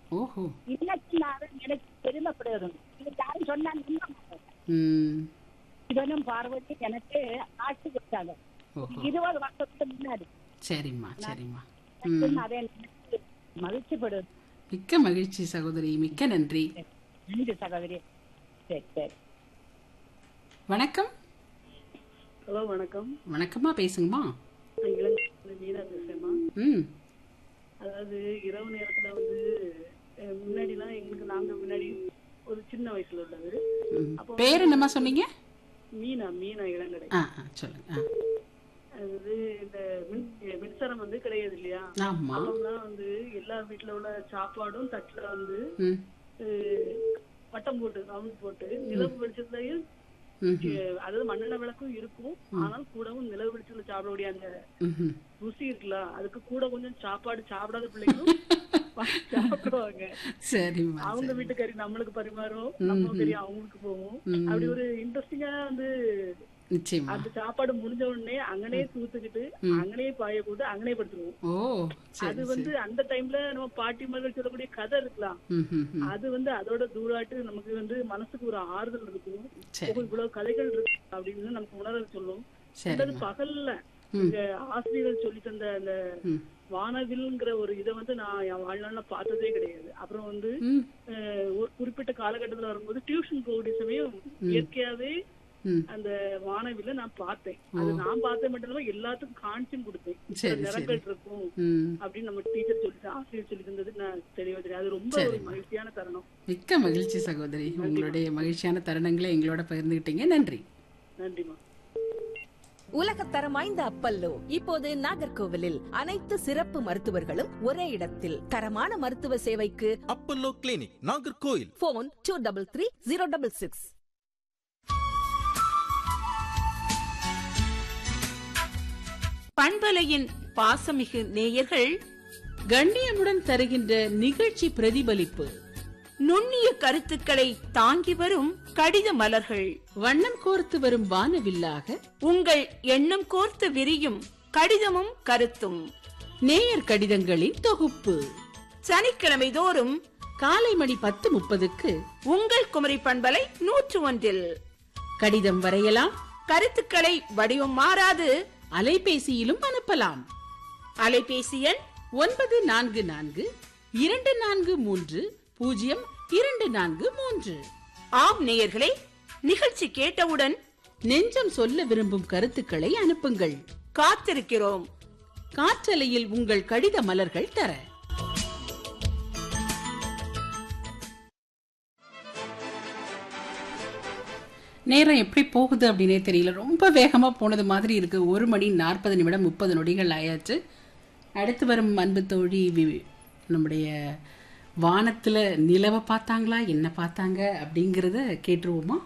ஓஹோ இன்னைக்கு நான் எனக்கு பெருமைப்படுவது இது யாரும் சொன்னா நம்ப மாட்டேன் ம் சிவனும் பார்வதி எனக்கு ஆட்சி கொடுத்தாங்க ஓஹோ இருபது வருஷத்துக்கு முன்னாடி சரிம்மா சரிம்மா எனக்கு அதை நினைச்சு மகிழ்ச்சிப்படுவது மிக்க மகிழ்ச்சி சகோதரி மிக்க நன்றி நன்றி சகோதரி சரி சரி வணக்கம் ஹலோ வணக்கம் வணக்கம்மா பேசுங்கம்மா நான் இளங்கலை மீனா பேசுறேம்மா ம் அதாவது இரவு நேரத்துல வந்து அஹ், முன்னாடிலாம் எங்களுக்கு நாங்க முன்னாடி ஒரு சின்ன வயசுல உள்ளது ம். பேர் என்னம்மா சொன்னீங்க மீனா மீனா இளங்கடை ஆ ஆ சொல்லுங்க ஆ அதாவது இந்த மின் மின்சாரம் வந்து கிடையாது இல்லையா ஆமா அப்பெல்லாம் வந்து எல்லா வீட்டுல உள்ள சாப்பாடும் தட்டுல வந்து ம் அஹ், வட்டம் போட்டு ரவுண்ட் போட்டு நிலவு வெளிச்சத்துலயும் ம் அஹ், அதாவது மண்ணெண்ணெய் விளக்கும் இருக்கும் ஆனால் கூடவும் நிலவு வெளிச்சத்துல சாப்பிடக்கூடிய அந்த ம் ருசி இருக்குல்ல அதுக்கு கூட கொஞ்சம் சாப்பாடு சாப்பிடாத பிள்ளைங்களும் சாப்பிடுவாங்க சரிம்மா அவங்க வீட்டு கறி நம்மளுக்கு பரிமாறும் நம்ம கறி அவங்களுக்கு போகும் அப்படி ஒரு இன்ட்ரெஸ்டிங்கா வந்து நிச்சயமா அந்த சாப்பாடு முடிஞ்ச உடனே அங்கனே தூத்துக்கிட்டு அங்கனே பாய போட்டு அங்கனே படுத்துருவோம் ஓ சரி அது வந்து அந்த டைம்ல நம்ம பாட்டி மகள் சொல்லக்கூடிய கதை இருக்கலாம் ம் ம் ம். அது வந்து அதோட தூராட்டு நமக்கு வந்து மனசுக்கு ஒரு ஆறுதல் இருக்கும் சரி ஓ, இவ்வளவு கதைகள் இருக்கு அப்படின்னு நமக்கு உணரல் சொல்லும் சரி அல்லது பகல்ல இங்க ஆசிரியர்கள் சொல்லி தந்த அந்த ம். வானவில்ங்கிற ஒரு இதை வந்து நான் என் வாழ்நாள்ல பார்த்ததே கிடையாது அப்புறம் வந்து ம் அஹ், ஒரு குறிப்பிட்ட காலகட்டத்துல வரும்போது டியூஷன் போகக்கூடிய சமயம் இயற்கையாவே ம் அந்த வானவில்ல நான் பார்த்தேன் அது நான் பார்த்தேன் மட்டும் இல்லாம எல்லாத்துக்கும் காணிச்சும் கொடுத்தேன் சரி, இந்த நிறங்கள் இருக்கும் ம் அப்படின்னு நம்ம டீச்சர் சொல்லி ஆசிரியர் சொல்லி தந்தது நான் தெளிவா தெரியும் அது ரொம்ப ஒரு மகிழ்ச்சியான தருணம் மிக்க மகிழ்ச்சி சகோதரி உங்களுடைய மகிழ்ச்சியான தருணங்களை எங்களோட பகிர்ந்துகிட்டீங்க நன்றி நன்றிமா உலகத்தரம் வாய்ந்த அப்பல்லோ இப்போது நாகர்கோவிலில் அனைத்து சிறப்பு மருத்துவர்களும் ஒரே இடத்தில் தரமான மருத்துவ சேவைக்கு Apollo clinic Nagercoil phone two double three zero double six பண்பலையின் பாசமிகு நேயர்கள் கண்ணியமுடன் தருகின்ற நிகழ்ச்சி பிரதிபலிப்பு நுண்ணிய கருத்துக்களை தாங்கி வரும் கடித மலர்கள் வண்ணம் கோர்த்து வரும் வானவில்லாக உங்கள் எண்ணம் கோர்த்து விரியும் கடிதமும் கருத்தும் நேயர் கடிதங்களின் தொகுப்பு சனிக்கிழமை தோறும் காலை மணி பத்து முப்பதுக்கு உங்கள் குமரி பண்பலை நூற்று ஒன்றில் கடிதம் வரையலாம் கருத்துக்களை வடிவம் மாறாது அலைபேசியிலும் அனுப்பலாம் அலைபேசி எண் ஒன்பது நான்கு நான்கு இரண்டு நான்கு மூன்று பூஜ்ஜியம் இரண்டு நான்கு மூன்று ஆம் நேயர்களே நிகழ்ச்சி கேட்டவுடன் நெஞ்சம் சொல்ல விரும்பும் கருத்துக்களை அனுப்புங்கள் காத்திருக்கிறோம் காற்றலையில் உங்கள் கடித மலர்கள் தர நேரம் எப்படி போகுது அப்படின்னே தெரியல ரொம்ப வேகமா போனது மாதிரி இருக்கு ஒரு மணி நாற்பது நிமிடம் முப்பது நொடிகள் ஆயாச்சு அடுத்து வரும் அன்பு தோழி வி- நம்முடைய வானத்துல நிலவை பார்த்தாங்களா என்ன பார்த்தாங்க அப்படிங்கிறத கேட்டுருவோமா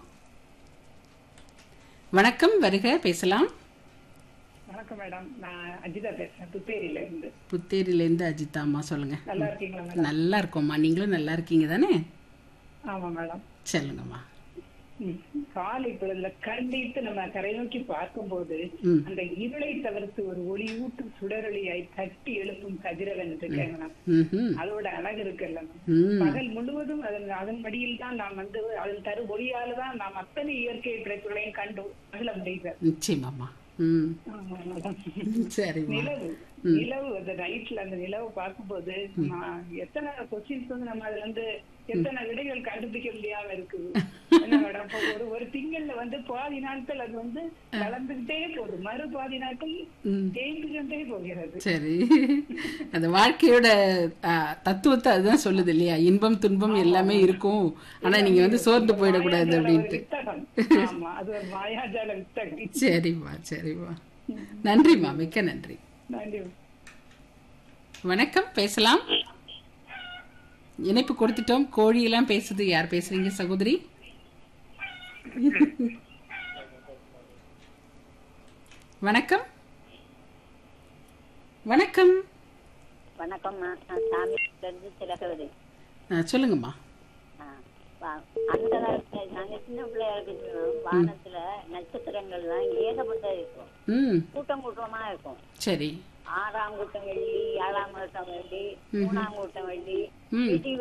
வணக்கம் வருக பேசலாம் வணக்கம் மேடம் நான் அஜிதா பேசுறேன் புத்தேரியில இருந்து புத்தேரியிலேருந்து அஜிதா அம்மா சொல்லுங்க நல்லா இருக்கீங்களா மேடம் நல்லா இருக்கோம்மா நீங்களும் நல்லா இருக்கீங்க தானே ஆமா மேடம் சொல்லுங்கம்மா ம். காலை பொழுதுல கண்டித்து நம்ம கரை நோக்கி பார்க்கும்போது ம். அந்த இருளை தவிர்த்து ஒரு ஒளியூட்டும் சுடரொளியாய் தட்டி எழுப்பும் கதிரவன் இருக்கேன் மேடம் ம்ஹும். அதோட அழகு இருக்குல்ல மேம். ம் பகல் முழுவதும் அதன் அதன் மடியில் தான் நாம் வந்து அதன் தரு ஒளியால தான் நாம் அத்தனை இயற்கை படைப்புகளையும் கண்டு மகிழ முடியுது நிச்சயமாம்மா ம் ஆமா மேடம் சரிம்மா நிலவு நிலவு அந்த நைட்ல அந்த நிலவை பார்க்கும்போது நான் எத்தனை கொஸ்டின்ஸ் வந்து நம்ம அதுல இருந்து எத்தனை விடைகள் கண்டுபிடிக்க முடியாம இருக்குது என்ன மேடம் இப்போ ஒரு ஒரு திங்கள்ல வந்து பாதி நாட்கள் அது வந்து வளர்ந்துகிட்டே போகுது மறு பாதி நாட்கள் தேய்ந்துகிட்டே போகிறது சரி அந்த வாழ்க்கையோட ஆ, தத்துவத்தை அதுதான் சொல்லுது இல்லையா இன்பம் துன்பம் எல்லாமே இருக்கும் ஆனா நீங்க வந்து சோர்ந்து போயிடக்கூடாது மாயாஜால ஒரு அப்படின்ட்டு வித்தகம் ஆமா அது ஒரு மாயாஜால வித்தகம் சரிம்மா சரிம்மா நன்றிம்மா மிக்க நன்றி நன்றி வணக்கம் பேசலாம் இணைப்பு கொடுத்துட்டோம் கோழியெல்லாம் பேசுது யார் பேசுறீங்க சகோதரி வணக்கம் வணக்கம் வணக்கம்மா நான் சாமி இருந்து திலகவதி ஆ, சொல்லுங்கம்மா ஆ, வா- அந்த காலத்துல நாங்க சின்ன பிள்ளையா இருக்கிறோம் வானத்துல நட்சத்திரங்கள்லாம் ஏகப்பட்ட இருக்கும் ம் கூட்டம் கூட்டமா இருக்கும் சரி ஆறாம் கூட்டம் வெள்ளி ஏழாம் கூட்டம் வெள்ளி மூணாம் கூட்டம் வெள்ளி ம் இடி